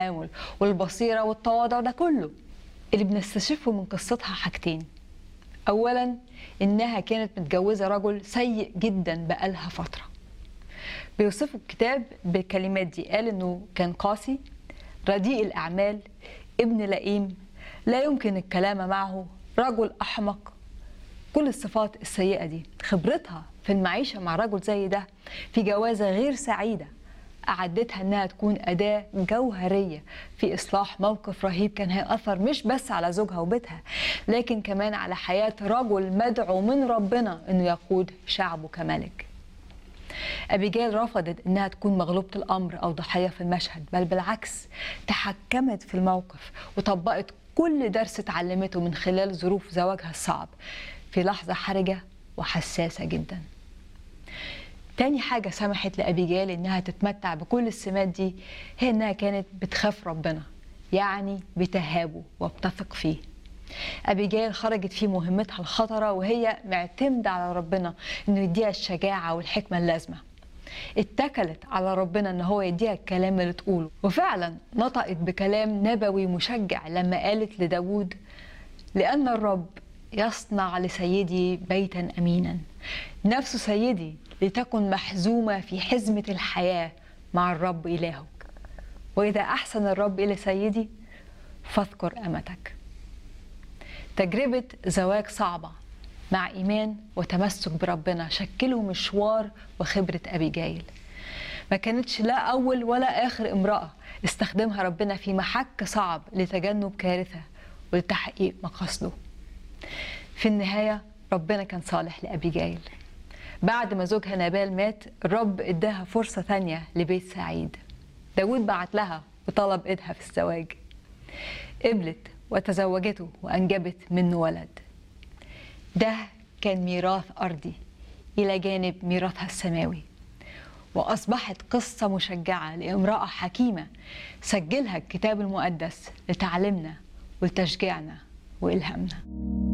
التعامل والبصيرة والتواضع ده كله اللي بنستشفه من قصتها حاجتين أولا إنها كانت متجوزة رجل سيء جدا بقالها فترة بيوصفوا الكتاب بالكلمات دي قال إنه كان قاسي رديء الأعمال ابن لئيم لا يمكن الكلام معه رجل أحمق كل الصفات السيئة دي خبرتها في المعيشة مع رجل زي ده في جوازة غير سعيدة أعدتها إنها تكون أداة جوهرية في إصلاح موقف رهيب كان هيأثر مش بس على زوجها وبيتها لكن كمان على حياة رجل مدعو من ربنا إنه يقود شعبه كملك أبيجيل رفضت إنها تكون مغلوبة الأمر أو ضحية في المشهد بل بالعكس تحكمت في الموقف وطبقت كل درس اتعلمته من خلال ظروف زواجها الصعب في لحظة حرجة وحساسة جدا تاني حاجة سمحت لأبيجيل إنها تتمتع بكل السمات دي هي إنها كانت بتخاف ربنا يعني بتهابه وبتثق فيه أبيجيل خرجت في مهمتها الخطرة وهي معتمدة على ربنا إنه يديها الشجاعة والحكمة اللازمة اتكلت على ربنا ان هو يديها الكلام اللي تقوله وفعلا نطقت بكلام نبوي مشجع لما قالت لداود لأن الرب يصنع لسيدي بيتا أمينا نفس سيدي لتكن محزومة في حزمة الحياة مع الرب إلهك وإذا أحسن الرب إلى سيدي فاذكر أمتك تجربة زواج صعبة مع إيمان وتمسك بربنا شكلوا مشوار وخبرة أبيجايل ما كانتش لا أول ولا آخر امرأة استخدمها ربنا في محك صعب لتجنب كارثة ولتحقيق مقاصده في النهاية ربنا كان صالح لأبيجايل بعد ما زوجها نابال مات الرب اداها فرصة ثانية لبيت سعيد داود بعت لها وطلب ايدها في الزواج قبلت وتزوجته وأنجبت منه ولد ده كان ميراث أرضي إلى جانب ميراثها السماوي وأصبحت قصة مشجعة لامرأة حكيمة سجلها الكتاب المقدس لتعلمنا ولتشجيعنا وإلهامنا